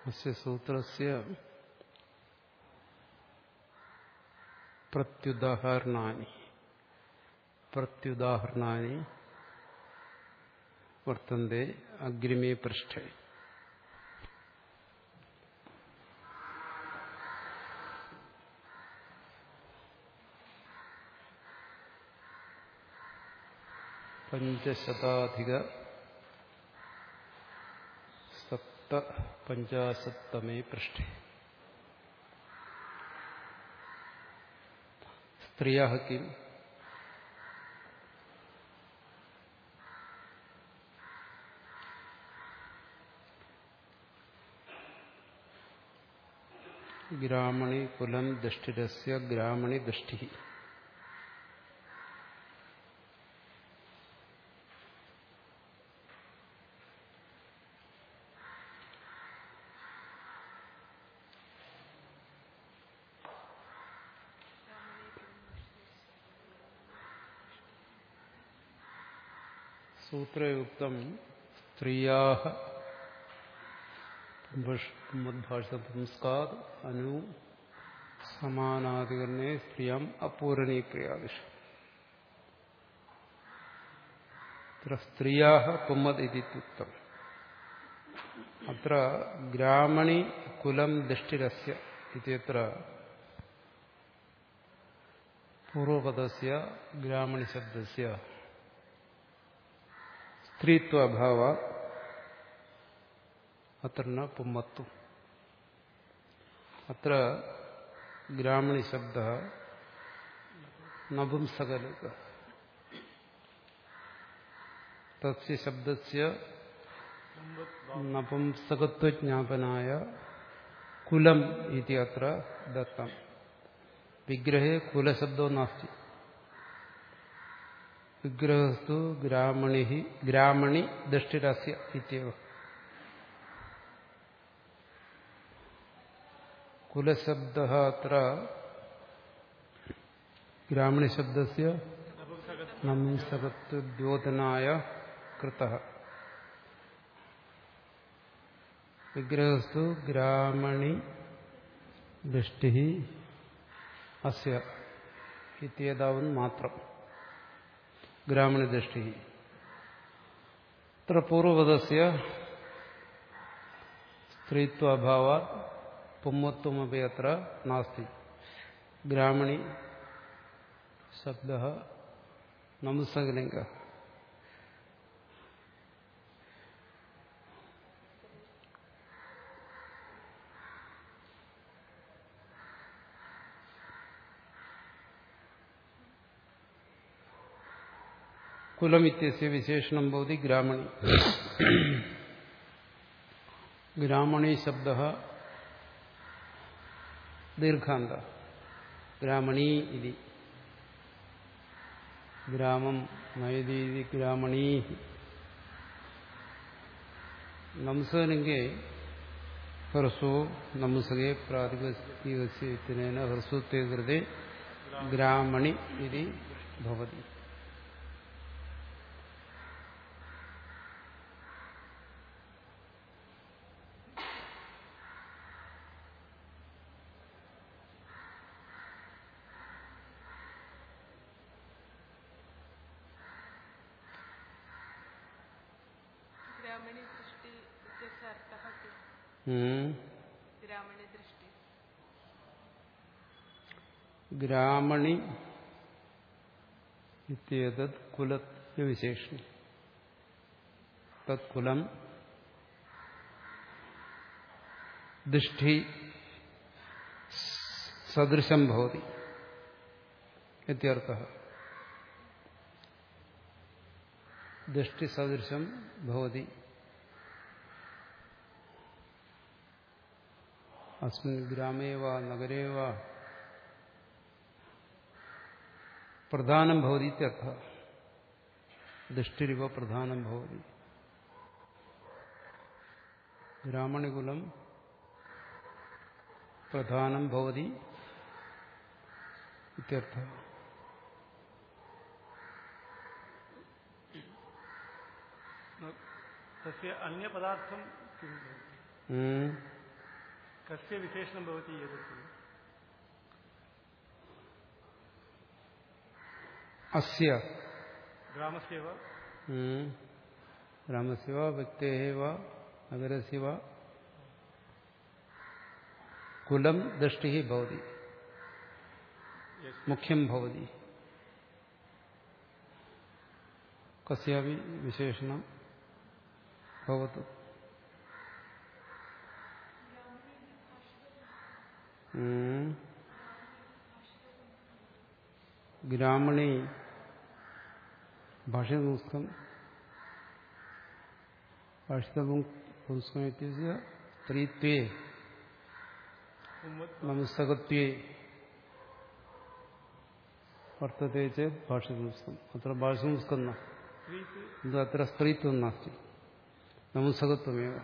अस्य सूत्रस्य प्रत्युदाहरणानि प्रत्युदाहरणानि वर्तन्ते अग्रिमे पृष्ठे पञ्चशताधिक सप्तपञ्चाशत्तमे पृष्ठे स्त्रियः किम् ग्रामणि कुलं दृष्टिरस्य ग्रामणि दृष्टिः सूत्रयुक्तं स्त्रियाः मद्भाषपुंस्कात् अनु समानाधिकरणे स्त्रियम् अपूरणीक्रियादिषु अत्र स्त्रियाः पुम्मद् इति उक्तम् अत्र ग्रामणि कुलं दृष्टिरस्य इत्यत्र पूर्वपदस्य ग्रामणिशब्दस्य സ്ത്രീത്വഭാവ അത്ര ന പുമ്മത്വം അത്ര ഗ്രാമണി ശബ്ദ നപുംസകലിക തസ്യ ശബ്ദസ്യ നപുംസകത്വജ്ഞാപനായ കുലം ഇതി അത്ര ദത്തം വിഗ്രഹേ കുലശബ്ദോ നാസ്തി വിഗ്രഹസ്തു ഗ്രാമണി ഗ്രാമണി ദൃഷ്ടിരസ്യ ഇത്യവ കുലശബ്ദ അത്ര ഗ്രാമണി ശബ്ദസ്യ നംസകത്വദ്യോതനായ കൃത വിഗ്രഹസ്തു ഗ്രാമണി ദൃഷ്ടി അസ്യ ഇത്യേതാവൻ മാത്രം ഗ്രാമണദൃഷ്ടി അത്ര പൂർവപദസ്യ സ്ത്രീത്വഭാവ പുമ്മത്വമപി അത്ര നാസ്തി ഗ്രാമണി ശബ്ദ നംസകലിംഗ കുലമിത്യസ്യ വിശേഷണം ഭവതി ഗ്രാമണി ഗ്രാമണി ശബ്ദ ദീർഘാന്ത ഗ്രാമണി ഇതി ഗ്രാമം നയതി ഗ്രാമണീ നംസലിംഗേ ഹ്രസ്വോ നംസകേ പ്രാതിപതികസ്യന ഹ്രസ്വത്തെ കൃതേ ഗ്രാമണി ഇതി ഭവതി ग्रामीणी दृष्टि इत्यस्य अर्थः किम् ഉം. ग्रामीणी दृष्टि ഗ്രാമണി ഇത്യേതത് കുലവിശേഷണം തത് കുലം ദൃഷ്ടി സദൃശം ഭവതി ഇത്യർത്ഥ ദൃഷ്ടി സദൃശം ഭവതി അസ്മിൻ ഗ്രാമേ വാ നഗരേ വാ പ്രധാനം ഭവതി ഇത്യർത്ഥ ദൃഷ്ടിരിവ പ്രധാനം ഭവതി ഗ്രാമണികുലം പ്രധാനം ഭവതി ഇത്യർത്ഥ तस्य अन्यपदार्थं किं भवति? ഉം. कस्य विशेषणं भवति एतत् അസ്യ ग्रामस्य वा ഉം. രാമസ്യ വാ വ്യക്തേः വാ നഗരസ്യ വാ കുലം ദൃഷ്ടിः ഭവതി Yes. മുഖ്യം ഭവതി കസ്യാപി വിശേഷണം ഭവതു ഉം. ഗ്രാമണി ഭാഷ്യപുസ്തകം ഭാഷിതപുസ്തകം ഇത്യस्य സ്ത്രീത്വേ उम्मत् നമസ്തകത്വേ വർത്തത്തെ ചേത് ഭാഷ്യപുസ്തകം അത്ര ഭാഷ്യപുസ്തകം ന स्त्रीत् किन्तु अत्र स्त्रीत्वं नास्ति नपुंसकत्वमेव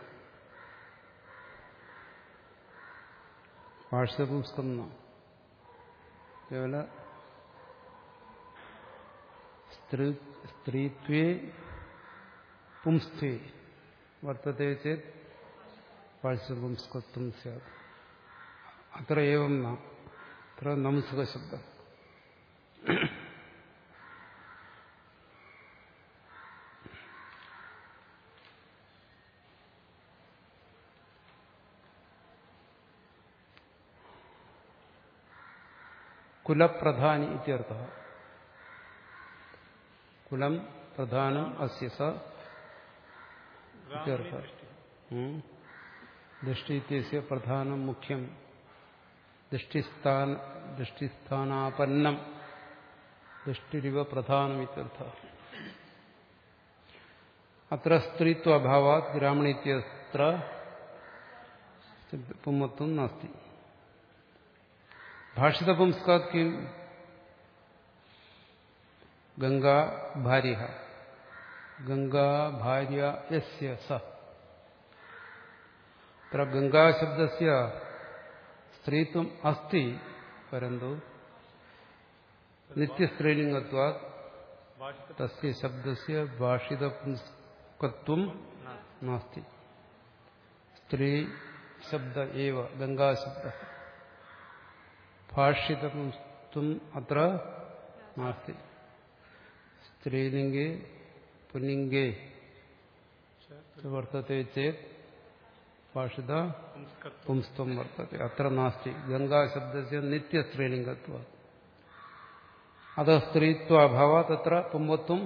भाष्यपुंस्कं न केवल स्त्री स्त्रीत्वे पुंस्त्वे वर्तते चेत् भाष्यपुंस्कत्वं स्यात् अत्र एवं न अत्र नपुंसकशब्दः കുലപ്രധാനി ഇത്യർത്ഥ കുലം പ്രധാനം അസ്യ സ ग्रामणि इत्यर्थः। दृष्टिः ഉം. ദൃഷ്ടി ഇത്യസ്യ പ്രധാനം മുഖ്യം ദൃഷ്ടിസ്ഥാന ദൃഷ്ടിസ്ഥാനാപന്നം ദൃഷ്ടിരിവ പ്രധാനം ഇത്യർത്ഥ അത്ര സ്ത്രീത്വഭാവാത് ഗ്രാമണിത്യത്ര പുമ്മത്വം നാസ്തി ഭാഷിതപുംസ്കാത് കിം ഗംഗാ ഭാര്യ ഗംഗാ ഭാര്യ യസ്യ സ അത്ര ഗംഗാശബ്ദസ്യ സ്ത്രീത്വം അസ്തി പരന്തു നിത്യസ്ത്രീലിംഗത്വാത് भाषित തസ്യ ശബ്ദസ്യ ഭാഷിതപുംസ്കത്വം നാസ്തി സ്ത്രീ ശബ്ദ ഏവ ഗംഗാശബ്ദ ഭാഷിതപുംസ്ത്വം അത്ര നാസ്തി സ്ത്രീലിംഗേ പുല്ലിംഗേ വർത്തത്തെ ചേത് ഭാഷിത संस्कृत പുംസ്ത്വം വർത്തത്തെ അത്ര നാസ്തി ഗംഗാശബ്ദസ്യ നിത്യസ്ത്രീലിംഗത്വ അത് സ്ത്രീത്വാഭാവ തത്ര പുംവത്വം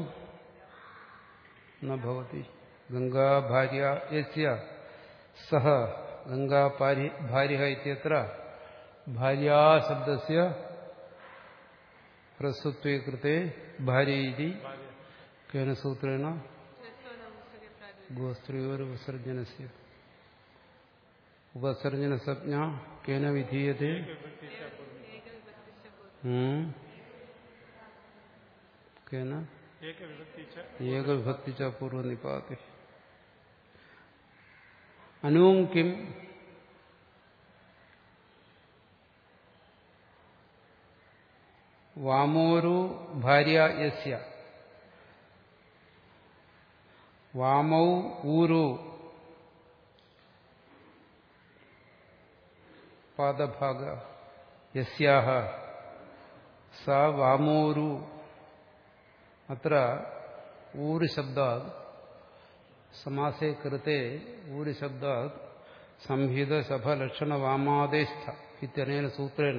ന ഭവതി ഗംഗാ ഭാര്യ യസ്യ സഹ ഗംഗാ പാരി- ഭാര്യ ഇത്യത്ര ഭാര്യാശബ്ദസ്യ ഹ്രസ്വത്വേ കൃത്തെ ഭാര്യ ഇതി കേന സൂത്രേണ ह्रस्व नपुंसके प्रातिपदिकम् ഗോസ്ത്രീയോരുപസർജനസ്യ ഉപസർജനസജ്ഞ കേന വിധീയത്തെ एकविभक्तिश्च भवति ഉം. കേന एकविभक्ति च ഏകവിഭക്തി ച പൂർവനിപാതി അനൂം കിം വാമോരു ഭാര്യ യസ്യ വാമൗ ഊരു പാദഭാഗ യസ്യാഹ സ വാമോരു അത്ര ഊര് ശബ്ദാത് സമാസേ കൃത്തെ ഊര് ശബ്ദാത് സംഹിത സഭലക്ഷണ വാമാദേസ്ഥ ഇത്യനേന സൂത്രേണ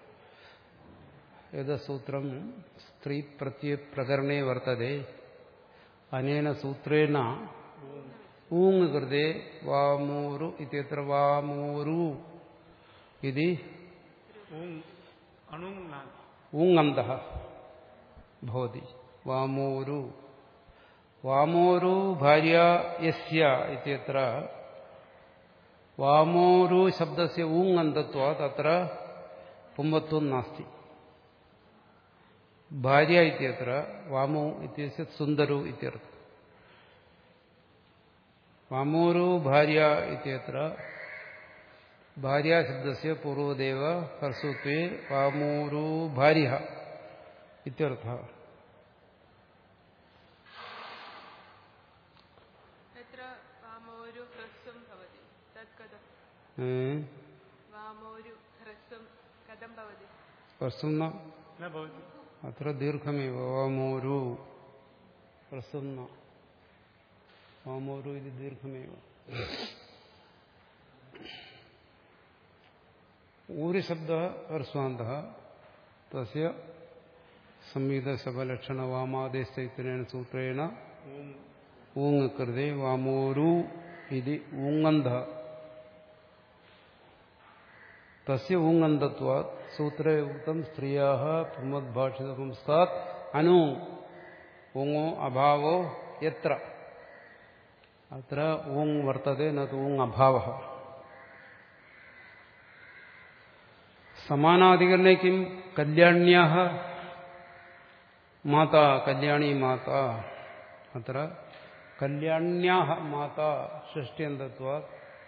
ഏതസൂത്രം സ്ത്രീ പ്രത്യ പ്രകരണേ വർത്തതെ അനേന സൂത്രേണ ഊങ് കൃതേ വാമൂരു ഇത്യത്ര വാമൂരു ഇതി ऊङ् अणुङ् न ഊങ്ങന്ത ഭവതി വാമോരു വാമോരു ഭാര്യ യസ്യ ഇത്യത്ര വാമോരു ശബ്ദസ്യ ഊങ്ങന്തത്വാത് അത്ര പുംവത്വം നാസ്തി ഭാര്യ ഇത്യത്ര വാമോ ഇത്യസ്യ സുന്ദരു ഇത്യർത്ഥ വാമോരു ഭാര്യ ഇത്യത്ര ഭാര്യാശബ്ദസ്യ പൂർവദേവ ഹർസുത്വേ വാമോരു ഭാര്യ ഇത്യർത്ഥ तत्र वामोरु ह्रस्वं भवति तत् कथम् ഏ? വാമോരു ഹ്രസ്വം കഥം ഭവതി പ്രസുന്ന न भवति അത്ര ദീർഘമേവ വാമോരു പ്രസുന്ന വാമോരു ഇത് ദീർഘമേവ ഊരിശബ്ദ ഹ്രസ്വാന്ത തസ്യ സംയുതശബലക്ഷണ വാമാദേശൈത്രേണ സൂത്രേണ ॐ ഊങ് കൃതേ വാമോരു ഇത് ഊങ്ങന്ധ തസ്യ ഊങ്ങന്ധത്വാ സൂത്രേ ഉക്തം സ്ത്രീയാ പുമദ്ഭാഷിത പുംസ്താത് അനു ഊങ്ങോ അഭാവോ എത്ര അത്ര ഊങ് വർത്തതെ നത് ഊങ് അഭാവ സമാനാധികരണേ കിം കല്യാണ്യാ മാതാ കല്യാണി മാതാ അത്ര കല്യാണ്യാ മാതാ ഷഷ്ട്യന്തത്വാ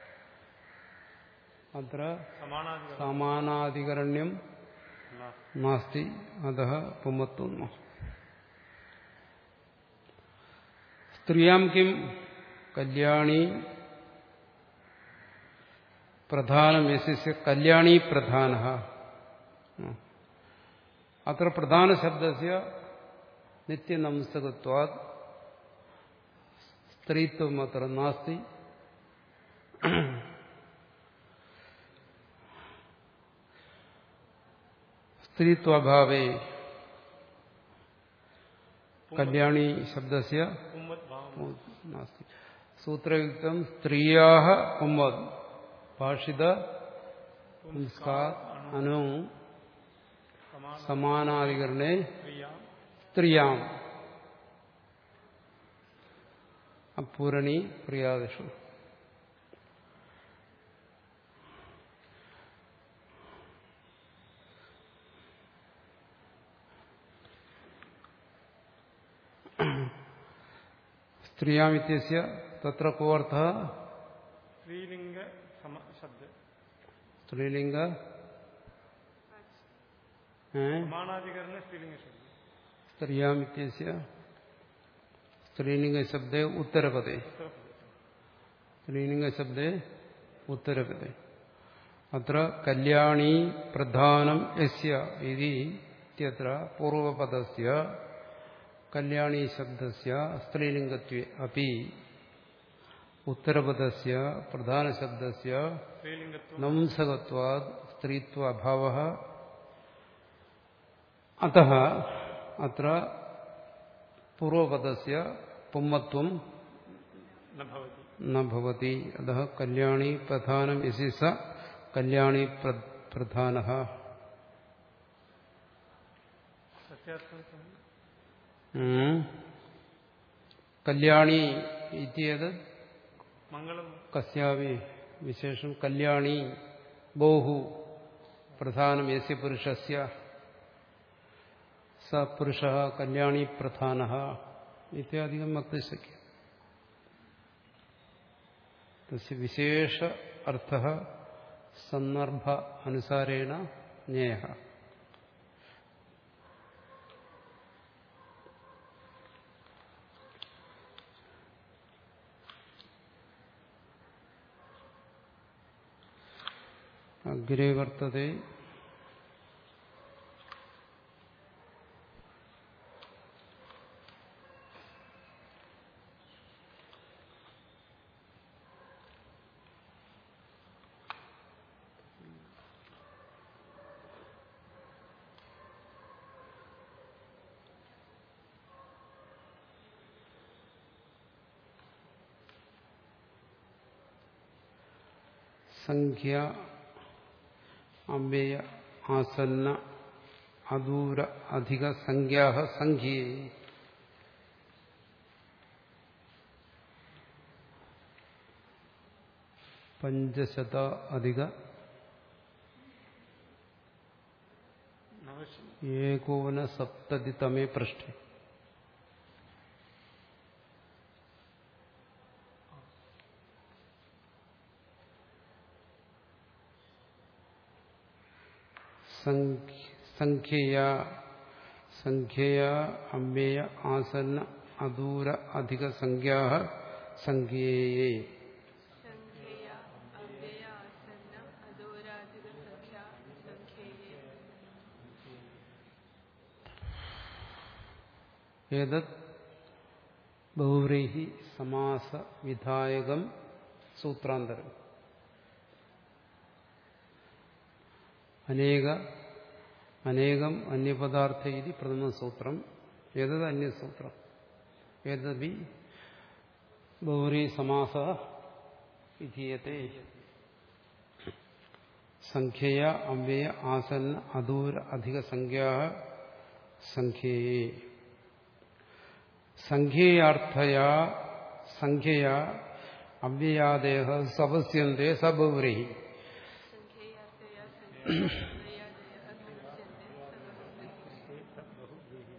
അത്ര समानाधिकरणं സമാനാധികരണ്യം नास्ति നാസ്തി അത പുമത്വം സ്ത്രീയാം കിം കല്യാണി പ്രധാനം യസ്യ കല്യാണി പ്രധാന അത്ര പ്രധാന ശബ്ദസ്യ നിത്യനംസകത്വാത് സ്ത്രീത്വം അത്ര നാസ്തി സ്ത്രീത്വഭാവേ കല്യാണി ശബ്ദസ്യ पुम्मत् भावं നാസ്തി സൂത്രയുക്തം സ്ത്രീയാഹ ഉമ്മത് ഭാഷിത പുംസ്കാത് അനു समान സമാനാധികരണേ क्रिया സ്ത്രീയാം അപൂരണി പ്രിയാദിഷു സ്ത്രീയാമിത്യസ്യ തത്ര കോർത്ഥ स्त्रीलिङ्ग सम शब्द സ്ത്രീലിംഗ ഏ? समानाधिकरणे स्त्रीलिङ्गशब्द സ്ത്രീയാമിത്യസ്യ സ്ത്രീലിംഗശബ്ദേ ഉത്തരപദേ സ്ത്രീലിംഗശബ്ദേ ഉത്തരപദേ അത്ര കല്യാണി പ്രധാനം യസ്യ ഇതി ഇത്യത്ര പൂർവപദസ്യ കല്യാണി ശബ്ദസ്യ സ്ത്രീലിംഗത്വേ അപി ഉത്തരപദസ്യ പ്രധാനശബ്ദസ്യ स्त्रीलिङ्गत्वं നംസകത്വാത് സ്ത്രീത്വഭാവ അतः അത്ര പൂർവപദസ്യ പുമ്മത്വം न भवति न भवति अतः कल्याणी प्रधानम् इति स कल्याणी प्र- प्रधानः सस्यार्थं किम्? ഉം. കല്യാണി ഇത്യേത് मङ्गलं കസ്യാവി വിശേഷം കല്യാണി ബോഹു പ്രധാനം യസ്യ പുരുഷസ്യ സ പുരുഷ കല്യാണി പ്രധാന ഇത്യാദികം വക്തും ശക്യം തസ്യ വിശേഷ അർത്ഥ സന്ദർഭ അനുസാരേണ ജ്ഞേയ അഗ്രേ വർത്തത്തെ സംഖ്യ അവ്യയ ആസന്ന അദൂര അധിക സംഖ്യാ സംഖ്യേ പഞ്ചശത അധിക अवश्यम् ഏകോന സപ്തതിതമേ പൃഷ്ഠേ സംഖ്യയ സംഖ്യയ അമ്മേയ ആസന്ന അദൂര അധിക സംഖ്യാ സംഖ്യേ സംഖ്യയ അവ്യയ ആസന്ന അദോരാധിക ഏതത് ബഹുവ്രീഹി സമാസ വിധായകം സൂത്രാന്തരം അനേക അനേകം അന്യപദാർത്ഥ ഇതി പ്രഥമ സൂത്രം ഏതത് അന്യസൂത്രം ഏതദി ബഹുവ്രീ സമാസ വിധീയത്തെ സംഖ്യയ അവ്യയ ആസന്ന അദൂര അധിക സംഖ്യാ സംഖ്യയെ സംഖ്യയാർത്ഥയാ സംഖ്യയാ അവ്യയാദേഹ സപസ്യന്തേ സബൗരി സംഖ്യയാർത്ഥയാ സംഖ്യയാദയഃ സമുച്യന്തെ സബഹുവ്രീഹി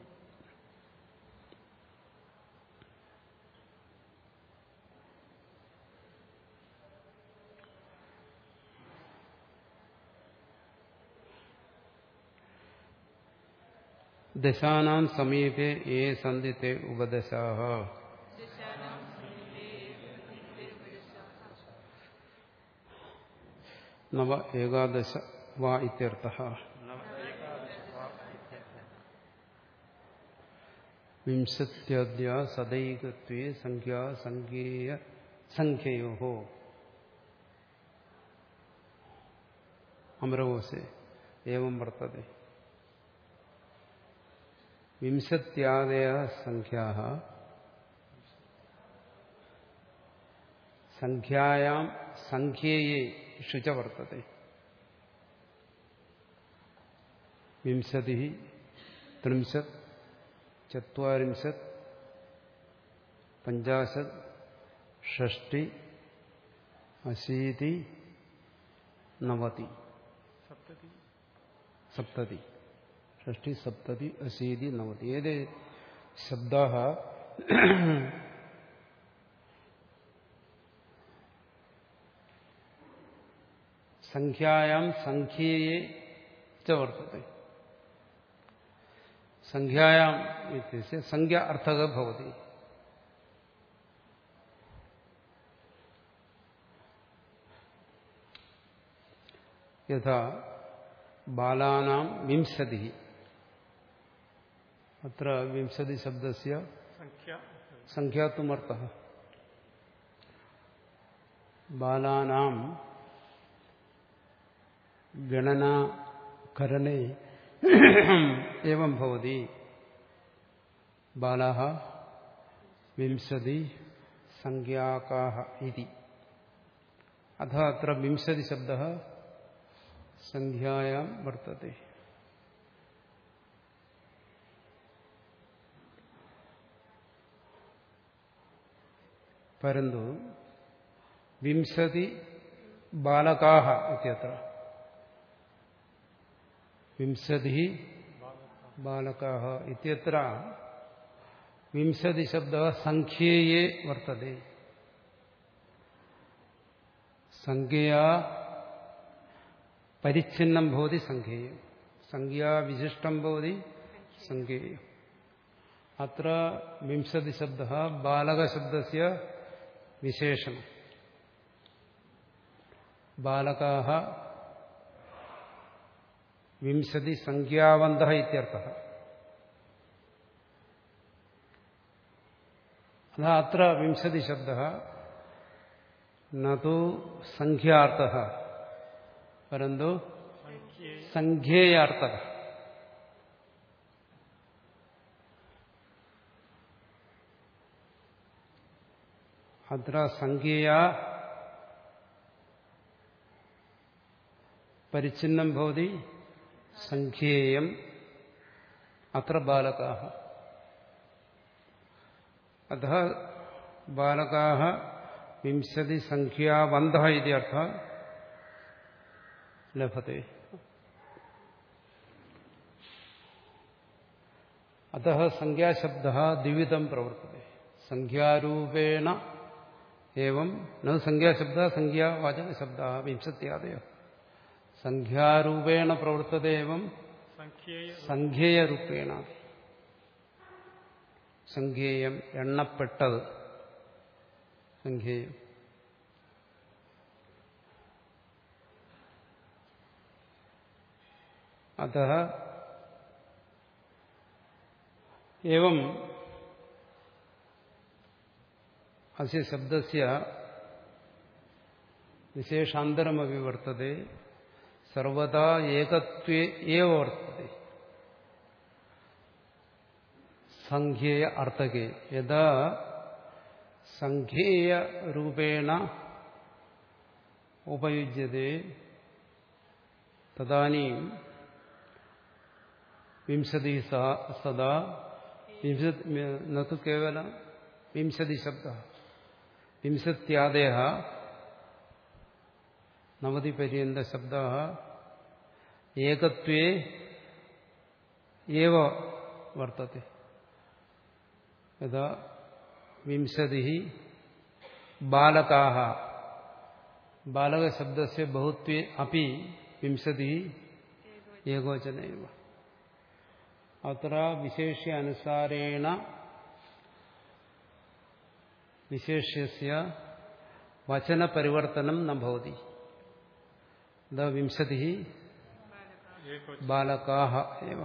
ദശാനാം സമീപേ ഏ സന്തി തേ ഉപദശാഹ ദശാനാം സമീപേ സന്തി ഉപദശാഃ നവ ഏകാദശ വാ ഇത്യർത്ഥ വിംശത്യദ്യ സദൈകത്വേ സംഖ്യാ സംഖ്യേയ സംഖ്യയോ അമരവോസെ ഏവം വർത്തതെ വിംശത്യാദയ സംഖ്യാ സംഖ്യായാം സംഖ്യയെ ഷുച വർത്തത്തെ വിംശതി ത്രിംശത് ചത്വരിംശത് പഞ്ചാശത് ഷഷ്ടി അശീതി നവതി സപ്തതി സപ്തതി ഷഷ്ടി സപ്തതി അശീതി നവതി ഏത് ശബ്ദാः സംഖ്യായാം സംഖ്യയെ ച വർത്തത്തെ സംഖ്യായാം ഇത്യസ്യ സംഖ്യ അർത്ഥക ഭവതി യഥാ ബാലാനാം വിംശതി അത്ര വിംശതി ശബ്ദസ്യ സംഖ്യ സംഖ്യാത്വമർത്ഥ ബാലാനാം ഗണനാകരണേ एवं भवति बालाः विंशति संज्ञाकाः इति अतः अत्र विंशतिशब्दः सन्ध्यायां वर्तते परन्तु विंशति बालकाः इत्यत्र വിംശതി ബാലകാഹ ഇത്യത്ര വിംശതി ശബ്ദ സംഖ്യയെ വർത്തതെ സംഖ്യയാ പരിച്ഛിന്നം ഭവതി സംഖ്യേയം സംഖ്യാവിശിഷ്ടം ഭവതി സംഖ്യേയം അത്ര വിംശതി ശബ്ദ ബാലകശബ്ദസ്യ വിശേഷണം ബാലകാഹ വിംശതി സംഖ്യാവന്ത ഇത്യർത്ഥ അതാ അത്ര വിംശതി ശബ്ദ നു സംഖ്യാർത്ഥ പരന്തു സംഖ്യേ സംഖ്യേയാർത്ഥ അത്ര സംഖ്യയാ പരിച്ഛിന്നം ഭവതി സംഖ്യേയം അത്ര ബാലകാः अतः बालकाः विंशतिसङ्ख्यावन्तः इति अर्थः लभते अतः संज्ञाशब्दः द्विविधं प्रवर्तते संज्ञारूपेण एवं न संज्ञाशब्दः संज्ञावाचकशब्दः विंशत्यादयः സംഖ്യാരൂപേണ പ്രവർത്തത ഏവം സംഖ്യേയ സംഖ്യേയരൂപേണ സംഖ്യേയം എണ്ണപ്പെട്ടത് സംഖ്യേയം അത एवं അസ്യ ശബ്ദസ്യ വിശേഷാന്തരമപി വർത്തത്തെ സർവദാ ഏകത്വേ ഏവ വർത്തത്തെ സംഖ്യേയ അർത്ഥകേ യഥാ സംഖ്യേയരൂപേണ ഉപയുജ്യത്തെ തദാനീം വിംശതി സദാ വിംശത് നു കേവല വിംശതി ശബ്ദ വിംശത്യാദയ നവതിപര്യന്ത ശബ്ദ ഏകത്വേ ഏവ വർത്തത്തെ യഥാ വിംശതി ബാലകാ ബാലകശബ്ദസ്യ ബഹുത്വേ അപ്പി വിംശതി ഏകോചന അത്ര വിശേഷ്യ അനുസാരേണ വിശേഷ്യസ്യ വചനപരിവർത്തനം ന ഭവതി വിംശതി ഏകവചനം ബാലകാ ഏവ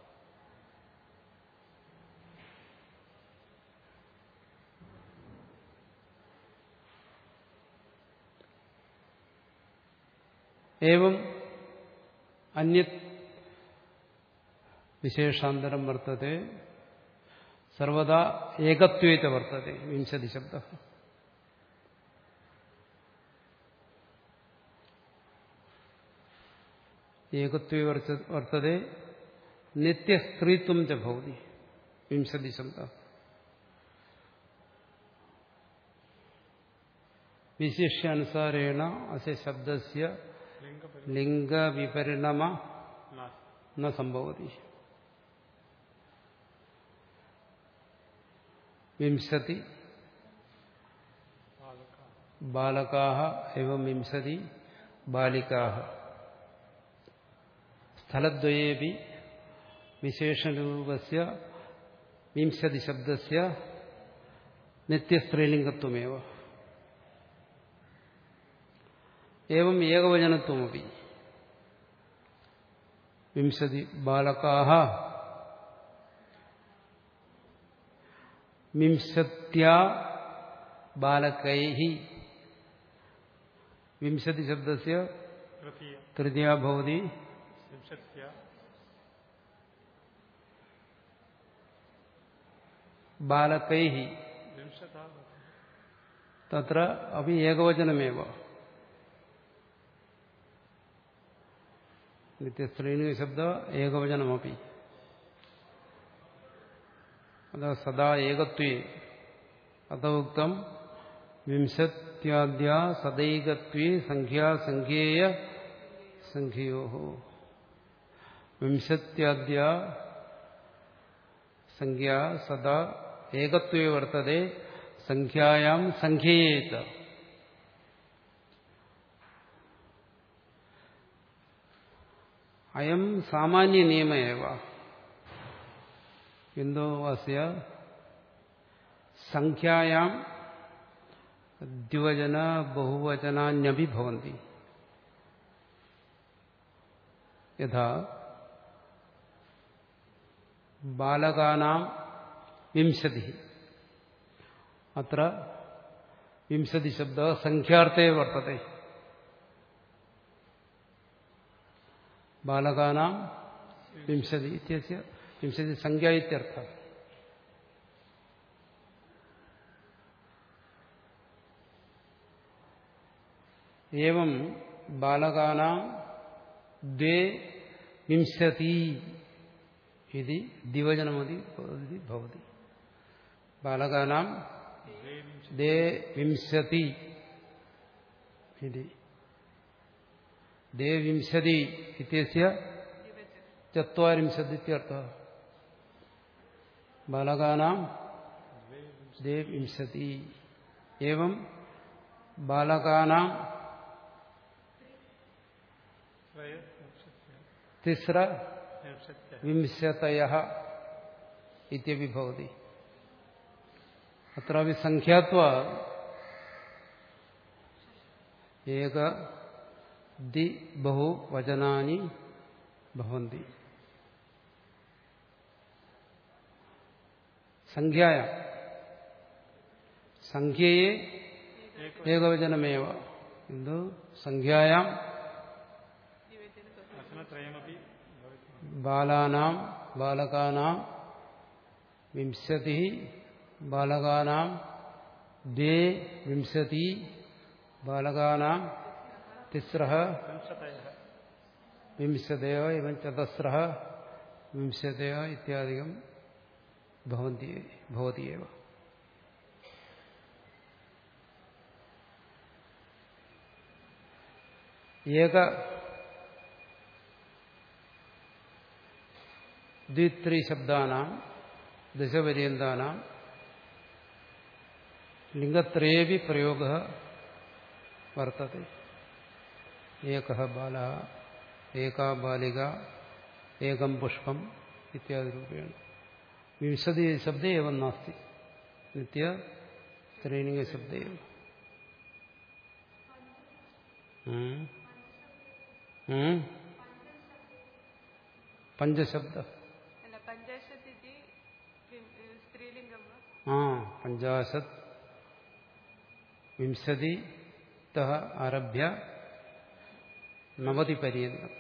एवं अन्यत् विशेषान्तरं वर्तते सर्वदा एकत्वे च वर्तते विंशतिशब्दः एकत्वे वर्च- वर्तते नित्यस्त्रीत्वं च भवति विंशतिशब्दः विशिष्यानुसारेण अस्य शब्दस्य ലിംഗപരി ലിംഗവിപരിണമ നാസ്തി ന സംഭവതി വിംശതി ബാലക ബാലകാ എവം വിംശതി ബാലികാ സ്ഥലദ്വയേപി വിശേഷരൂപസ്യ വിംശതി ശബ്ദസ്യ നിത്യസ്ത്രീലിംഗത്വമേവ एवं ഏകവചനത്വമപി വിംശതി ബാലകാ വിംശത്യാ ബാലകൈ വിംശതി ശബ്ദസ്യ തൃതീയ തൃതീയ ഭവതി വിംശത്യ ബാലകൈ വിംശതാ തത്ര അപ്പി ഏകവചനമേവ നിത്യസ്ത്രീലിംഗ ശബ്ദ ഏകവചനമപി അത സദാ ഏകത്വേ അത ഉക്തം വിംശത്യാദ്യ സദൈകത്വേ സംഖ്യാസംഖ്യേയ സംഖ്യയോ വിംശത്യാദ്യ സംഖ്യ സദാ ഏകത്വേ വർത്തതെ സംഖ്യായാം സംഖ്യയേത അയം സാമാന്യ നിയമേവ കിന്തോ അസ്യ സംഖ്യായാം ദ്വിവചന ബഹുവചനാന്യപി ഭവന്തി യഥാ ബാലകാനാം വിംശതി അത്ര വിംശതി ശബ്ദ സംഖ്യാർത്ഥേ വർത്തത്തെ ബാലകാനാം വിംശതി ഇത്യസ്യ വിംശതി സംഖ്യ ഇത്യർത്ഥ एवं बालकानां द्वे विंशति इति द्विवचनमपि भवति भवति बालकानां द्वे विंशति इति द्वे विंशति इत्यस्य चत्वारिंशदित्यर्थः बालकानां द्वे विंशति एवं बालकानां ത്രയ വിംശത്യ तिस्र വിംശത്യ विंशतयः इत्यपि भवति अत्रापि सङ्ख्यात्वा एक दि बहु वचनानि भवन्ति सङ्ख्यायां സംഖ്യയെ ഏകവചനമേവ എന്തു സംഖ്യായാം वचनत्रयमपि भवति ബാലാനാം ബാലകാനാം വിംശതി ബാലകാനാം ദ്വേ വിംശതി ബാലകാനാം തിസ്രഃ विंशतयः വിംശതയോ ഇവൻ ചതസ്രഃ വിംശതയോ ഇത്യാദികം ഭവന്തി ഭവതി ഏവ ഏക ദ്വിത്രി ശബ്ദാനാം ദശപര്യന്താനാം ലിംഗത്രയേപി പ്രയോഗ വർത്തത്തെ ഏക ബാല ഏകാ ബാലിക ഏകം പുഷ്പം ഇത്യാദി രൂപേണ വിംശതി ശബ്ദേ എവം നാസ്തി നിത്യ സ്ത്രീലിംഗ ശബ്ദേ പഞ്ചശബ്ദ അല്ല പഞ്ചാശത് ഇതി വിം- ഏ, സ്ത്രീലിംഗം വാ? ആ പഞ്ചാശത് വിംശതി തः ആരഭ്യ നവതി പര്യന്തം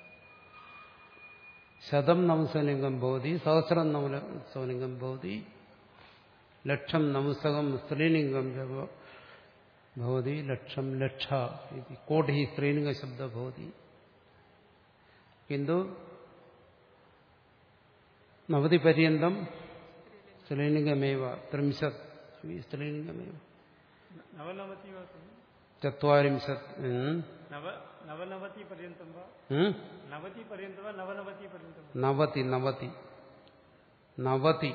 ശതം നവസലിംഗം ഭവതി സഹസ്രം നവസലിംഗം ഭവതി ലക്ഷം നവസകം സ്ത്രീലിംഗം ച ഭവ- ഭവതി ലക്ഷം ലക്ഷ ഇതി കോടി സ്ത്രീലിംഗശബ്ദ ഭവതി കിന്തു നവതി പര്യന്തം സ്ത്രീലിംഗമേവ ത്രിംശത് സ്ത്രീലിംഗമേവ नवनवति वा खलु? ചത്വാരിംശത് ഉം. नव नवनवतिपर्यन्तं वा ഉം? नवतिपर्यन्तं वा नवनवतिपर्यन्तं वा നവതി നവതി നവതി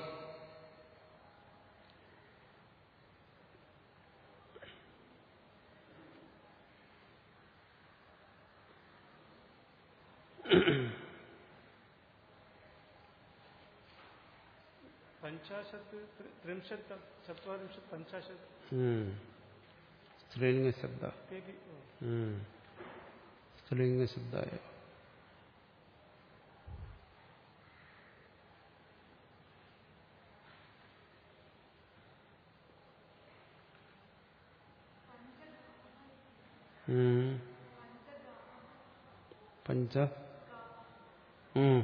पञ्चाशत् त्रि- त्रिंशत् चत्वारिंशत् पञ्चाशत् ഉം. സ്ത്രീലിംഗശബ്ദ तेपि ओ, ഉം. സ്ത്രീലിംഗശബ്ദായ ഉം. പഞ്ച ഉം.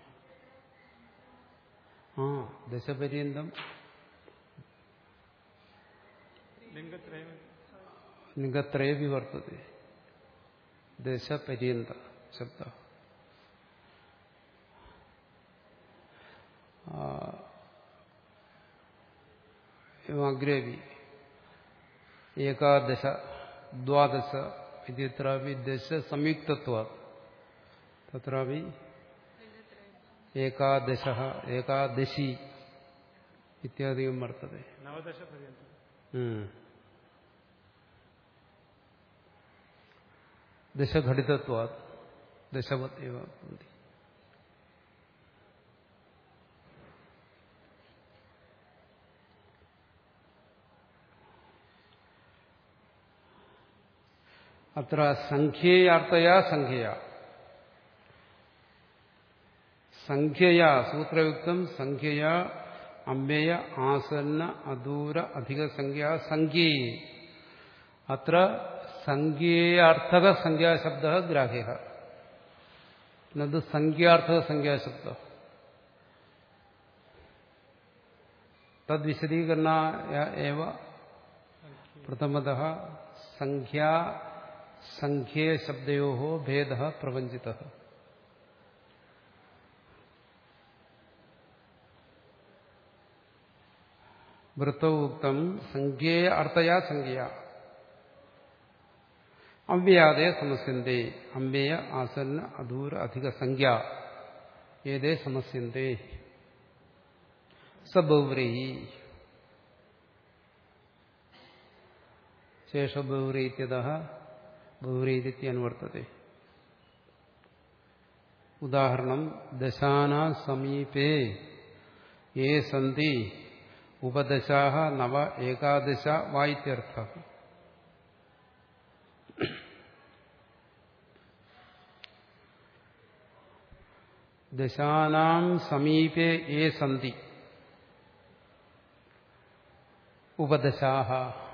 ആ ദശപര്യന്തം लिङ्गत्रयम् നിഗത്രേപി വർത്തത്തെ ദശപര്യന്ത ശബ്ദ അഗ്രേപി ഏകാദശ ദ്വാദശ ഇത്യत्रापि ദശ സംയുക്തത്വാत् തत्रापि ഏകാദശ ഏകാദശി ഇത്യാദികം വർത്തते नवदशपर्यन्तं ഉം. ദശഘടിതത്വാത് ദശവത് ഏവ ഭവതി അത്ര സംഖ്യയാർത്ഥയാ സംഖ്യയാ സംഖ്യയാ സൂത്രയുക്തം സംഖ്യയാ അമ്പയ ആസന്ന അദൂര അധിക സംഖ്യ സംഖ്യയെ അത്ര സംഖ്യേയാർത്ഥക സംഖ്യാശബ്ദ ഗ്രാഹ്യ എന്നത് സംഖ്യാർത്ഥക സംഖ്യാശബ്ദ തദ്വിശദീകരണായ ഏവ പ്രഥമത സംഖ്യാ സംഖ്യേശബ്ദയോ ഭേദ പ്രപഞ്ചിത വൃത്തൗ ഉക്തം സംഖ്യേയ അർത്ഥയാ സംഖ്യ അവ്യാദേ സമസ്യന്തേ അമ്പേയ ആസന്ന അദൂര അധിക സംഖ്യ ഏതേ സമസ്യന്തേ സബൗവ്രീ ശേഷബൗവ്രീ ഇത്യത ബൗവ്രീതി അനുവർത്തത്തെ ഉദാഹരണം ദശാന സമീപേ യേ സന്തി ഉപദശാഹ നവ ഏകാദശ വായിത്യർത്ഥ ദശാനാം സമീപേ യേ സന്തി ഉപദശാഹ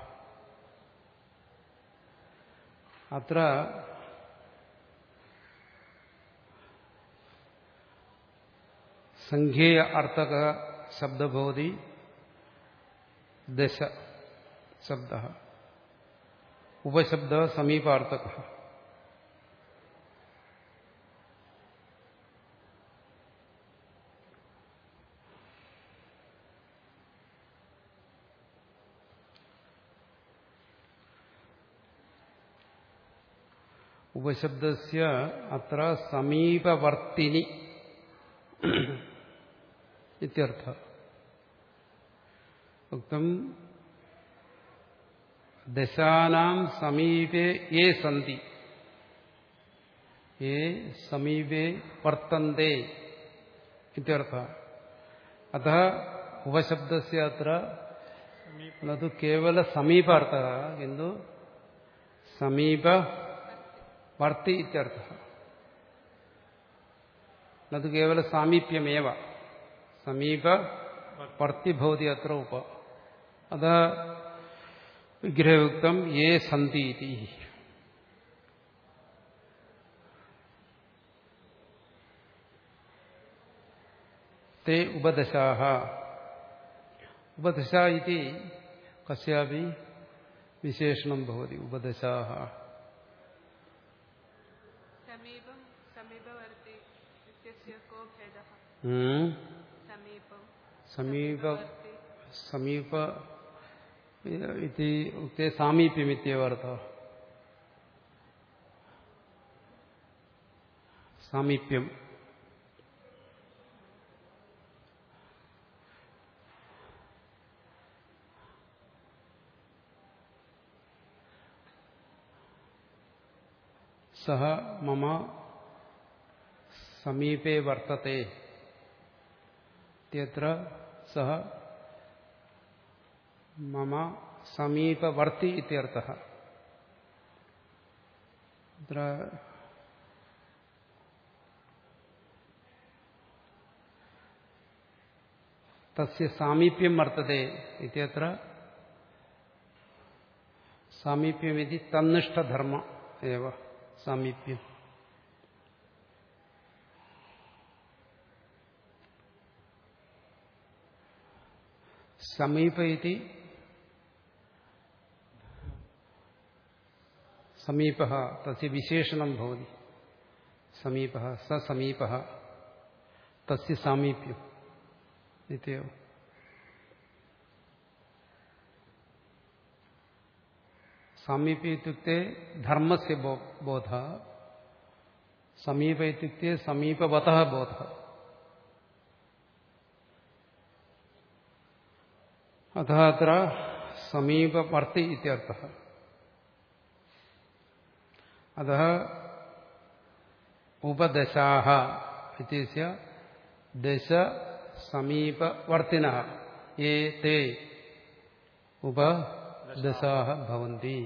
അത്ര സംഖ്യേയ അർത്ഥക ശബ്ദഭവതി ദശ ശബ്ദ ഉപശബ്ദ സമീപാർത്ഥക ഉപശബ്ദസ്യ അത്ര സമീപവർത്തിനി ഇത്യർത്ഥ ഉക്തം ദശാനാം സമീപേ യേ സന്തി യേ സമീപേ വർത്തന്തെ ഇത്യർത്ഥ അത ഉപശബ്ദസ്യ അത്ര न तु केवल समीपार्थः किन्तु समीप वर्ति इत्यर्थः न तु केवल सामीप्यमेव समीप वर्ति भवति अत्र उप अतः विग्रहयुक्तं ये सन्ति इति ते उपदशाः ഉപദശ ഇതി കസ്യാപി വിശേഷണം ഭവതി ഉപദശാഹ समीपं समीपवर्ति इत्यस्य को भेदः ഉം. समीपं സമീപ वर्ति സമീപ ഇതി ഉക്തെ സാമീപ്യമിത്യവ അർത്ഥ സാമീപ്യം സഹ മമ സമീപേ വർത്തത്തെ ഇത്യത്ര സഹ മമ സമീപവർത്തി ഇത്യർത്ഥः അത്ര തസ്യ സാമീപ്യം വർത്തത്തെ ഇത്യത്ര സാമീപ്യമിതി തന്നിഷ്ഠധർമ്മ ഏവ സാമീപ്യം സമീപ ഇതി സമീപ തസ്യ വിശേഷണം ഭവതി സമീപ സ സമീപ തസ്യ സാമീപ്യം ഇത്യവ സാമീപ്യം ഇത്യുക്തെ ധർമ്മസ്യ ബോ- ബോധ സമീപ ഇത്യുക്തെ സമീപവത ബോധ അത അത്ര സമീപവർത്തി ഇത്യർത്ഥ അത ഉപദശാഹ ഇത്യസ്യ ദശ സമീപവർത്തിന ഏ തേ ഉപദശാഹ ഭവന്തി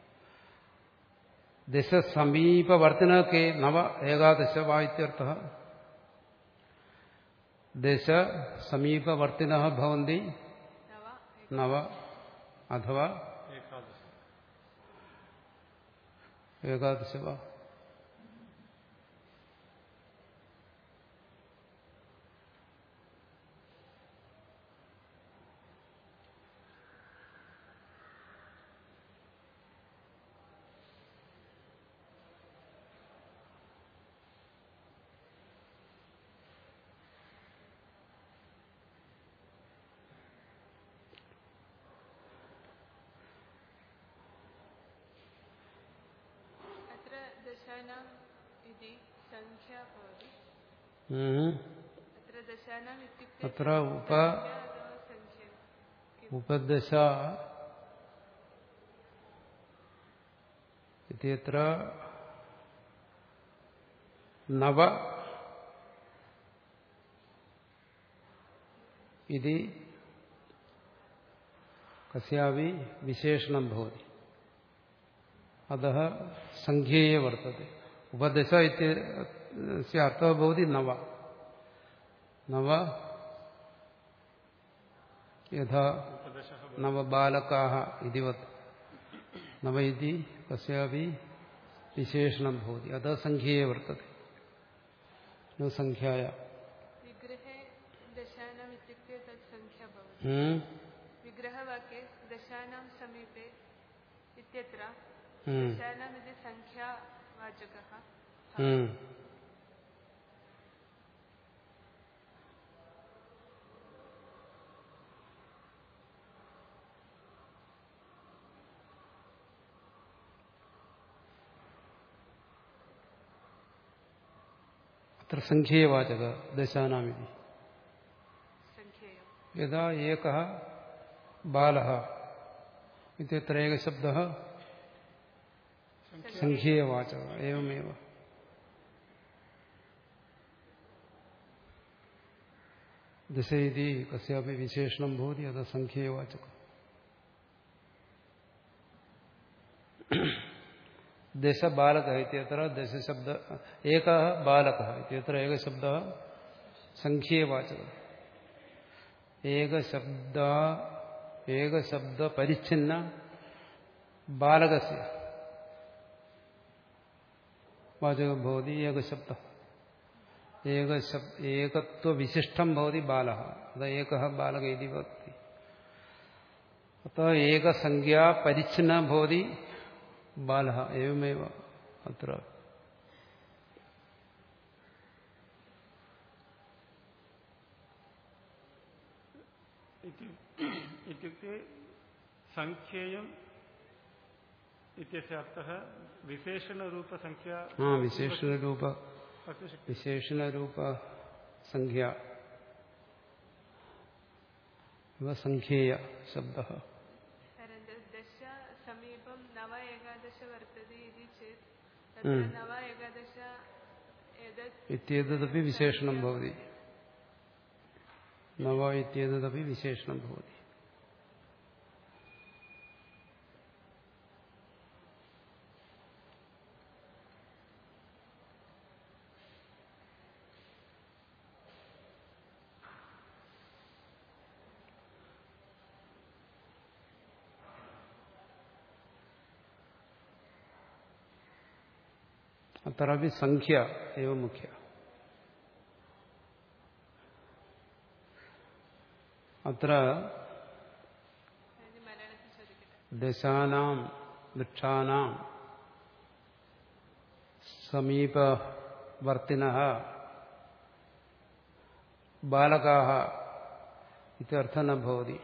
ദശ സമീപവർത്തിന കെ നവ ഏകാദശ വാ ഇത്യർത്ഥ ദശ സമീപവർത്തിന ഭവന്തി नव നവ അഥവാ एकादश ഏകാദശ വാ अत्र दशानाम् इति सङ्ख्या भवति ഉം. अत्र दशानाम् इत्युक्ते അത്ര ഉപ संख्या अथवा सङ्ख्या ഉപദശ ഇത്യത്ര നവ ഇതി കസ്യാപി വിശേഷണം ഭവതി അതः സംഖ്യേയ വർത്തते ഉപദശ ഇത്യस्य अर्थः भवति नव नव यथा उपदशः നവബാലകാഹ ഇതിവത് നവ ഇതി കസ്യാപി വിശേഷണം ഭവതി അത് സംഖ്യയെ വർത്തते न സംഖ്യായ विग्रहे दशानाम् इत्युक्ते तत् संख्या भवति ഉം, विग्रहवाक्ये दशानां समीपे इत्यत्र ഉം, दशानाम् इति संख्यावाचकः ഉം. അത്ര സംഖ്യേയവാചക ദശാനാമിതി संख्येयम् यदा एकः बालः इत्यत्र एकशब्दः सङ्ख्येयवाचकः एवमेव दश इति कस्यापि विशेषणं भवति अतः सङ्ख्येयवाचकः दशबालकः इत्यत्र दशशब्द एकः बालकः इत्यत्र एकशब्दः सङ्ख्येयवाचकः ഏകശബ്ദ ഏകശബ്ദ പരിച്ഛിന്ന ബാലകസ്യ വാചകം ഭവതി ഏകശബ്ദ ഏകശബ് ഏകത്വവിശിഷ്ടം ഭവതി ബാല അത ഏക ബാലക ഇതി ഭക്തി അത ഏകസംഖ്യാ പരിച്ഛിന്ന ഭവതി ബാല എവമേവ അത്ര इति- इत्युक्ते सङ्ख्येयम् इत्यस्य अर्थः विशेषणरूपसङ्ख्या ആ വിശേഷണരൂപ वक्तुं शक्यते വിശേഷണരൂപ സംഖ്യ ഇവ സംഖ്യേയ ശബ്ദ अनन्तरं दश समीपं नव एकादश वर्तते इति चेत् Mm. तत्र नव एकादश एतत् ഇത്യേതദപി വിശേഷണം ഭവതി നവ ഇത്യേതദപി വിശേഷണം ഭവതി അत्रापि സംഖ്യ एव മുഖ്യ അത്ര ഇനി മലയാളത്തിൽ ചോദിക്കട്ടെ ദശാനാം വൃക്ഷാനാം സമീപവർത്തിന ബാലകാ ഇത്യർത്ഥ ന ഭവതി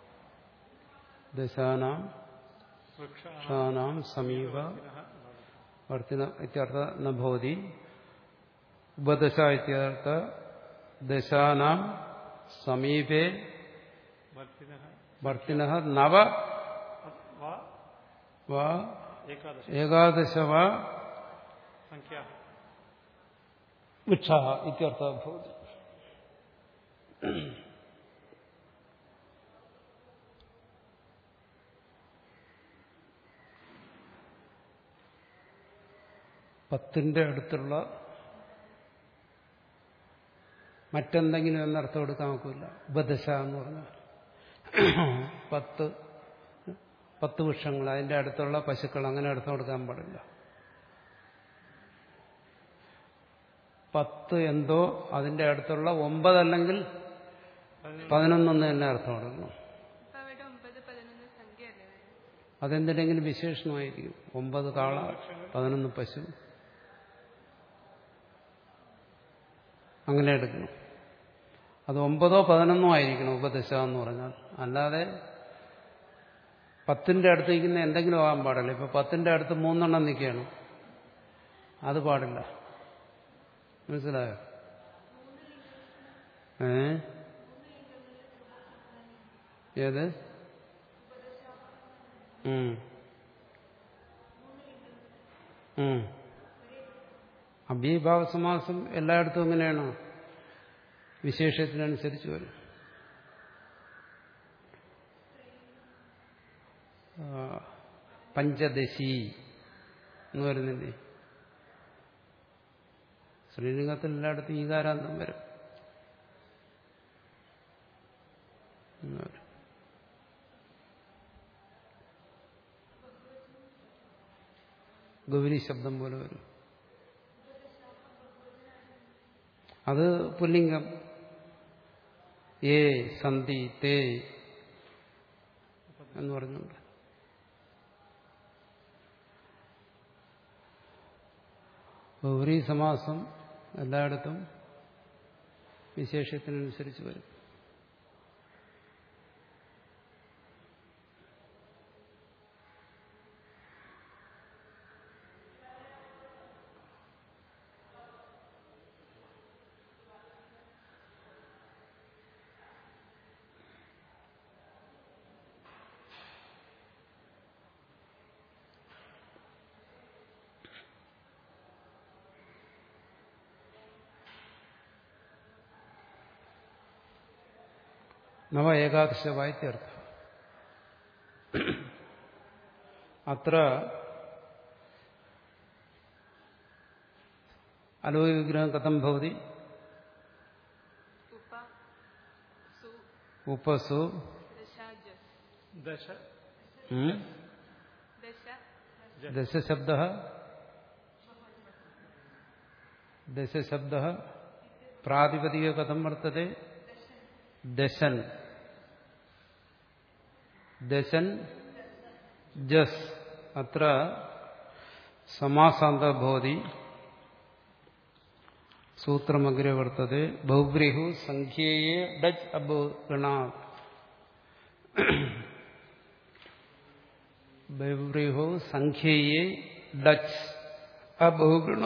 ദശാനാം वृक्षाः വൃക്ഷാനാം സമീപ വർത്തിന ഇത്യർത്ഥ ന ഭവതി ഉപദശ ഇത്യർത്ഥ ദശാനാം സമീപേ वर्तिनः വർത്തിന നവ वा വാ एकादश ഏകാദശ വാ सङ्ख्या വൃക്ഷ ഇത്യർത്ഥ ഭവതി പത്തിന്റെ അടുത്തുള്ള മറ്റെന്തെങ്കിലും എന്നർത്ഥം എടുക്കാൻ നോക്കില്ല ഉപദശ എന്ന് പറഞ്ഞാൽ പത്ത് പത്ത് വൃക്ഷങ്ങൾ അതിന്റെ അടുത്തുള്ള പശുക്കൾ അങ്ങനെ അർത്ഥം കൊടുക്കാൻ പാടില്ല പത്ത് എന്തോ അതിന്റെ അടുത്തുള്ള ഒമ്പതല്ലെങ്കിൽ പതിനൊന്നെന്ന് തന്നെ അർത്ഥം കൊടുക്കണം ഇപ്പൊ അവിടെ ഒമ്പത് പതിനൊന്ന് സംഖ്യയല്ലേ വരുന്നത് അതെന്തിനെങ്കിലും വിശേഷണമായിരിക്കും ഒമ്പത് കാള പതിനൊന്ന് പശു അങ്ങനെ എടുക്കണം അത് ഒമ്പതോ പതിനൊന്നോ ആയിരിക്കണം ഉപദശ എന്ന് പറഞ്ഞാൽ അല്ലാതെ പത്തിന്റെ അടുത്ത് നിൽക്കുന്ന എന്തെങ്കിലും ആകാൻ പാടില്ല ഇപ്പൊ പത്തിന്റെ അടുത്ത് മൂന്നെണ്ണം നിൽക്കുകയാണ് അത് പാടില്ല മനസ്സിലായോ ഏ ഏത് ഉം. ഉം. അഭീഭാവ സമാസം എല്ലായിടത്തും എങ്ങനെയാണ് വിശേഷത്തിനനുസരിച്ച് വരും ആ, പഞ്ചദശി എന്ന് വരുന്നില്ലേ ശ്രീലിംഗത്തിൽ എല്ലായിടത്തും ഈകാരാന്തം വരും എന്ന് വരും. ഗൗരി ശബ്ദം പോലെ വരും അത് പുല്ലിംഗം ഏ സന്ധി തേ എന്ന് പറഞ്ഞുകൊണ്ട് ഗൗരി സമാസം എല്ലായിടത്തും വിശേഷത്തിനനുസരിച്ച് വരും നവ ഏകാദശവായിത്യർത്ഥം അത്ര അലോക വിഗ്രഹം കഥം ഭവതി ഉപ്പ സു ഉപസു ദശാജസ് दश ഉം, ദശ ദശശബ്ദ ദശശബ്ദ പ്രാതിപതിക കഥം വർത്തത്തെ ദശൻ ദശൻ ജസ് അത്ര സമാസാന്ത ഭവതി സൂത്രമഗ്രെ വർത്തത്തെ ബഹുബ്രീഹു സംഖ്യയെ ഡച്ച് അബുഗണ ബഹുബ്രീഹു സംഖ്യയെ ഡച്ച് അബഹുഗുണ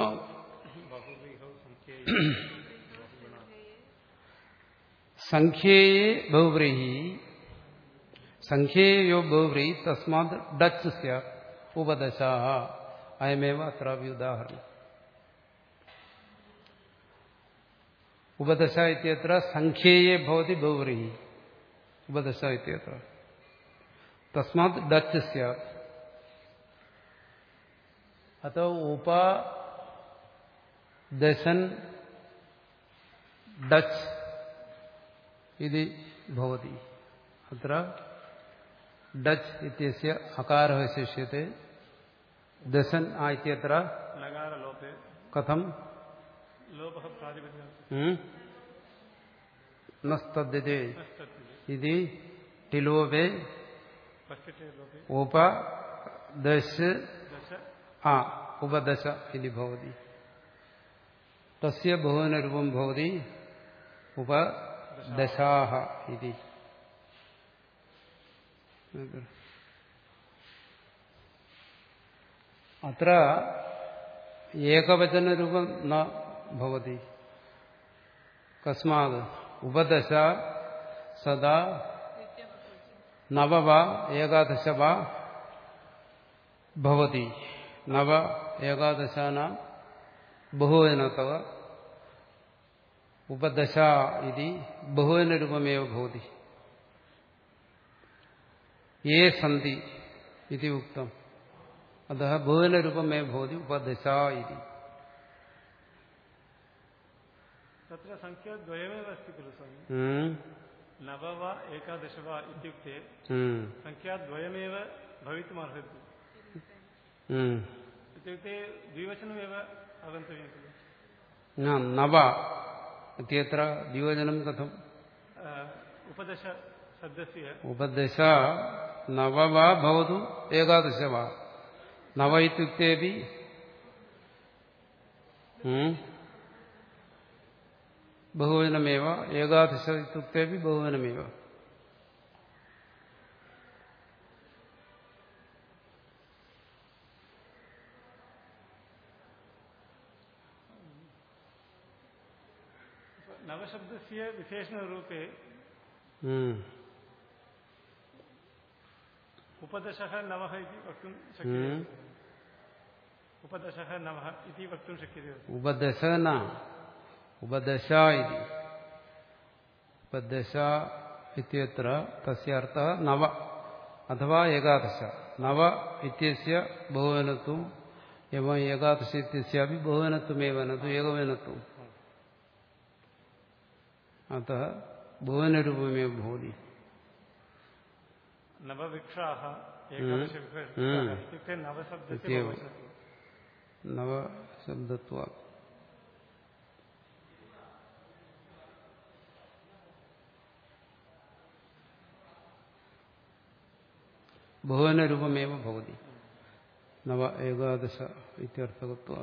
സംഖ്യയെ ബഹുബ്രീഹി സംഖ്യയോ ബഹുബ്രീഹി തസ്മാത് ഡച്ച് സ്യാത് ഉപദശാ അയമേവ അത്രാപി ഉദാഹരണം ഉപദശ ഇത്യത്ര സംഖ്യയെ ഭവതി ബഹുബ്രീഹി ഉപദശ ഇത്യത്ര തസ്മാത് ഡച്ച് സ്യാത് അത്തോ ഉപ ദശൻ ഡച്ച് ഇത് ഭവതി അത്ര ഡച്ച് ഇത്യസ്യ അകാരः ശിഷ്യത്തെ ദശൻ ആ ഇത്യത്ര लकार लोपे കഥം लोपः प्रातिपदिकः ഉം? നസ്തദ്യത്തെ नस्तति ഇത് ടിലോപേ पश्चिटे लोपे ഉപ ദശ് दश ആ ഉപദശ ഇതി ഭവതി തസ്യ ബഹുവനരൂപം ഭവതി ഉപദശാഹ ഇതി അത്ര ഏകവചനരൂപം ന ഭവതി കസ്മാത് ഉപദശ സദാ നവ വ ഏകാദശ വ ഭവതി നവ ഏകാദശാന ബഹുവനതവ ഉപദശ ഇതി ബഹുവനരൂപമേവ ഭവതി ഏ സന്ധി ഇതി ഉക്തം അത ബഹുവനരൂപമേവ ഭവതി ഉപദശ ഇതി तत्र संख्या द्वयमेव अस्ति खलु स्वामि ഉം, नव वा एकादश वा इत्युक्ते ഉം, संख्या द्वयमेव भवितुमर्हति ഉം. इत्युक्ते द्विवचनमेव आगन्तव्यं खलु ആ, നവ ഇത്യത്ര ദ്വിവചനം കഥം अ, उपदश शब्दस्य ഉപദശ നവ വാ ഭവതു ഏകാദശ വാ നവ ഇത്യുക്തേപി ഉം, ബഹുവനമേവ ഏകാദശ ഇത്യുക്തേപി ബഹുവനമേവ नवशब्दस्य विशेषणरूपे ഉം, उपदशः नवः इति वक्तुं ഉം. शक्यते उपदशः नवः इति वक्तुं शक्यते ഉപദശ ന ഉപദശ ഇതി ഉപദശ ഇത്യത്ര തസ്യ അർത്ഥः നവ അഥവാ ഏകാദശ നവ ഇത്യസ്യ ബഹുവനത്വം एवं एकादश इत्यस्यापि बहुवनत्वमेव न तु एकवनत्वम् अतः बहुवनरूपमेव भवति नवविक्षाः एकादशविक्षाः हम्म। इत्युक्ते नवशब्दस्य इत्येव। बहुवचनत्वम् നവശബ്ദത്വ ഭുവനരൂപമേവ ഭവതി നവ ഏകാദശ ഇത്യർത്ഥകത്വ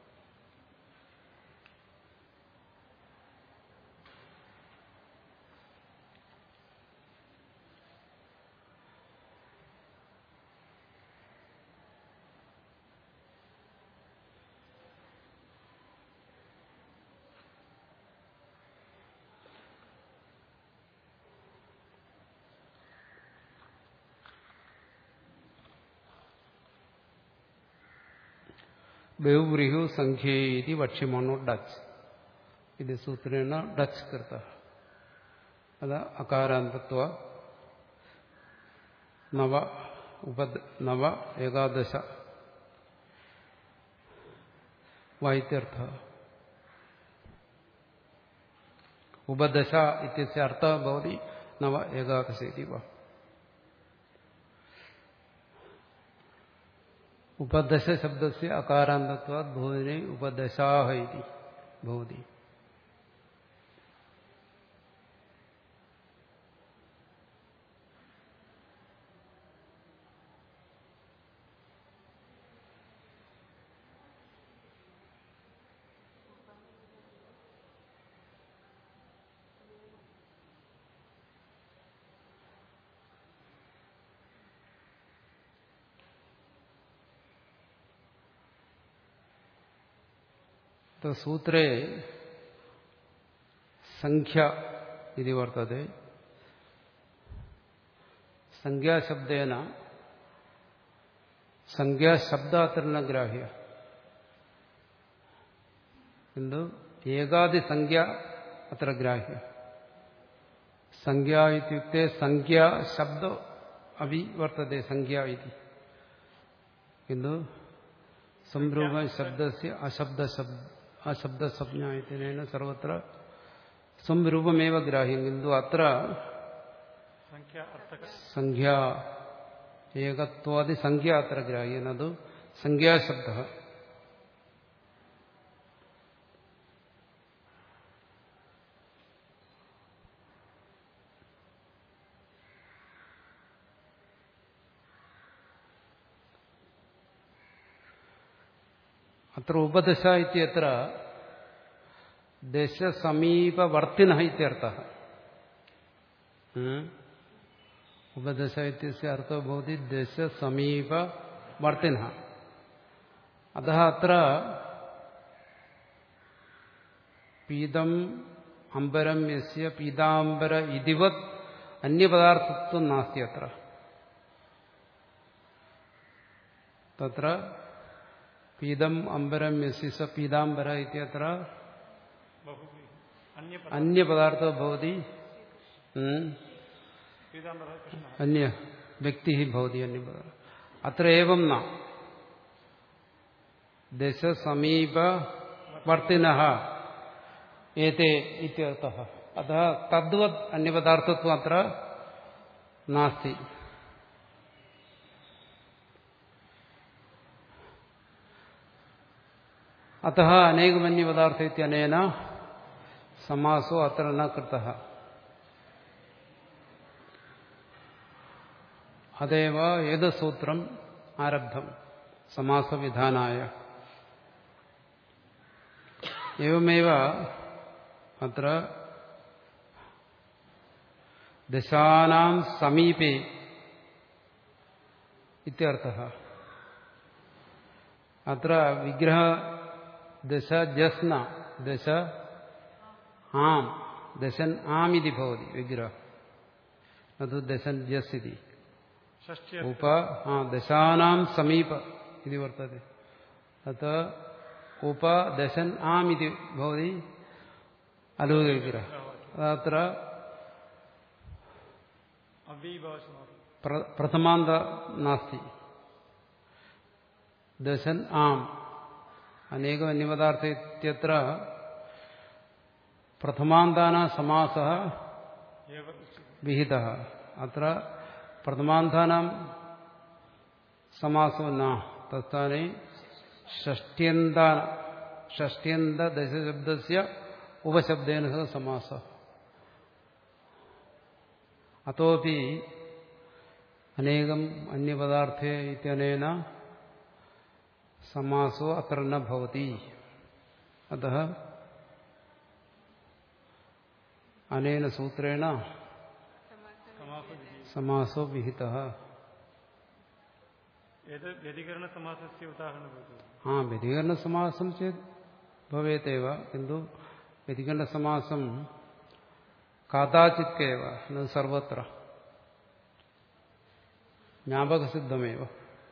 ബഹുവ്രീഹു സംഖ്യേതി വക്ഷ്യമാണോ ഡച്ച് ഇത് സൂത്രേണ ഡച്ച് കൃത അത് അകാരാന്തത്വ നവ ഉപദ നവ ഏകാദശ വായിത്യർത്ഥ ഉപദശ ഇത്യസ്യ അർത്ഥः ഭവതി നവ ഏകാദശ ഇതി वा ഉപദശ ശബ്ദസ്യ അകാരാന്തത്വാത് ഭൂതിനെ ഉപദശാഹ ഇതി ഭവതി तो सूत्रे संख्या इति वर्तते संज्ञाशब्देन संज्ञाशब्द अत्र न ग्राह्य किन्तु एकादिसंज्ञा अत्र ग्राह्य संज्ञा इत्युक्ते संज्ञा शब्द अपि वर्तते संज्ञा इति किन्तु संरूप शब्दस्य अशब्द शब्द अशब्द संज्ञा इत्यनेन सर्वत्र संरूपमेव ग्राह्यं किन्तु अत्र संख्या अर्थक संज्ञा एकत्वादि संज्ञा अत्र ग्राह्य न तु संज्ञाशब्दः അത്ര ഉപദശ ഇത്യത്ര ദശസമീപവർത്തിന ഇത്യർത്ഥ ഉപദശ ഇത്യസ്യ അർത്ഥോ ഭവതി ദശസമീപവർത്തിന അത അത്ര പീതം അംബരം യസ്യ പീതാംബര ഇതിവത് അന്യപദാർത്ഥത്വം നാസ്തി അത്ര തത്ര പീതം അംബരം യസി സ പീതാംബര ഇത്യത്ര बहुव्रीहि अन्य അന്യപദാർത്ഥ ഭവതി ഉം, पीताम्बरः कृष्णः അന്യ വ്യക്തി ഭവതി അന്യപദാർത്ഥ അത്ര ഏവം ന ദശസമീപ വർത്തിന ഏതേ ഇത്യർത്ഥ അത തദ്വത് അന്യപദാർത്ഥത്വം അത്ര നാസ്തി അത അനേകമന്യപദാർത്ഥ ഇത്യനേന സമാസോ അത്ര ന കൃതഃ അതേവ ഏത് സൂത്രം ആരബ്ധം സമാസവിധാനായ എവമേവ അത്ര ദശാനാം സമീപേ ഇത്യർത്ഥ അത്ര വിഗ്രഹ ദശ ജസ്ന ദശ ആം ദശൻ ആമിതി ഭവതി വിഗ്രഹ അത് ദശൻ ജസ് ഇതി षष्ठी ഉപ ആ ദശാനാം സമീപ ഇതി വർത്തते അത ഉപ ദശൻ ആം ഇതി ഭവതി അലോകവിഗ്രഹ അതത്ര अव्ययीभावसमापि പ്ര- പ്രഥമാന്ത നാസ്തി ദശൻ ആം അനേകം അന്യപദാർത്ഥ ഇത്യത്ര പ്രഥമാന്താന സമാസ एव उच्यते വിഹിത അത്ര പ്രഥമാന്താനാം സമാസോ ന തസ്ഥാനെ ഷഷ്ട്യന്ത ഷഷ്ട്യന്ത ദശശബ്ദസ്യ ഉപശബ്ദേന സഹ സമാസ അത്തോപി അനേകം അന്യപദാർത്ഥേ ഇത്യനേന സമാസോ അത്ര ന ഭവതി അത അനേന സൂത്രേണ സമാസോ വിഹിത एतत् व्यतिकरणसमासस्य उदाहरणं भवति ആ വ്യതികരണസമാസം ചേത് ഭവേത്തേവ കിന്തു വ്യതികരണസമാസം കാതാചിത്കേവ ന സർവത്ര ജ്ഞാപകസിദ്ധമേവ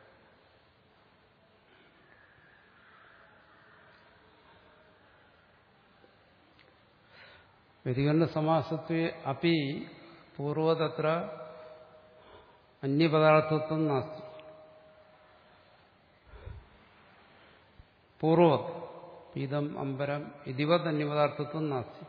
വ്യതികരണസമാസത്വേ അപ്പി പൂർവതത്ര അന്യപദാർത്ഥത്വം നാസ്തി പൂർവത് പീതം അമ്പരം ഇതിവത് അന്യപദാർത്ഥത്വം നാസ്തി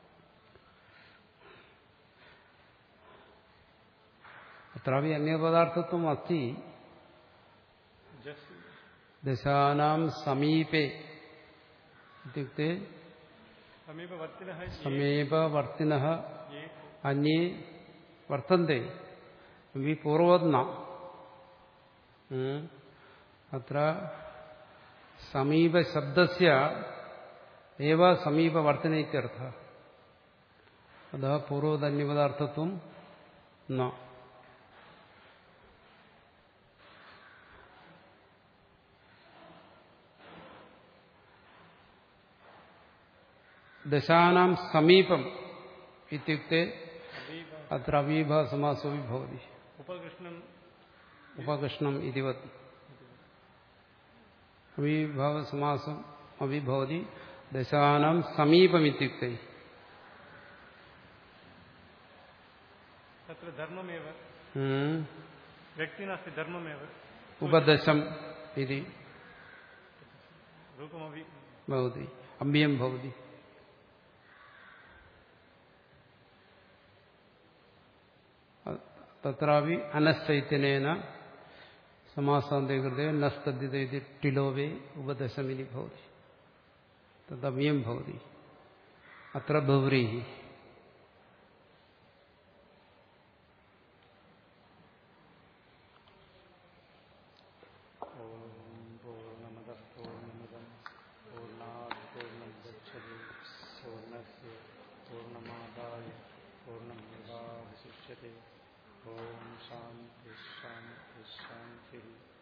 അत्रापि अन्यपदार्थत्वम् अस्ति जस् दशानां समीपे इत्युक्ते समीपवर्तिनः ये समीपवर्तिनः ये अन्ये वर्तन्ते वि पूर्वत् न उम्. अत्र समीपशब्दस्य एव समीपवर्तने इत्यर्थः अतः पूर्वदन्यपदार्थत्वं न दशानां समीपम् इत्युक्ते अतीव अत्र अवीभासमासोऽपि भवति उपकृष्णम् उपकृष्णम् इतिवत् अवीभावसमासम् अपि भवति दशानां समीपमित्युक्ते तत्र धर्ममेव हम्म, व्यक्ति नास्ति धर्ममेव उपदशम् इति रूपमपि भवति अव्ययं भवति तत्रापि अनश्चैतन्येन समासान्ते कृते नस्तद्यत इति टिलोवे उपदशमिति भवति तदव्ययं भवति अत्र भव्रीः पूर्णमदः पूर्णमिदं पूर्णात् पूर्णमुदच्छते पूर्णस्य पूर्णमादाय पूर्णमेवावशिष्यते ॐ शान्तिः शान्तिः शान्तिः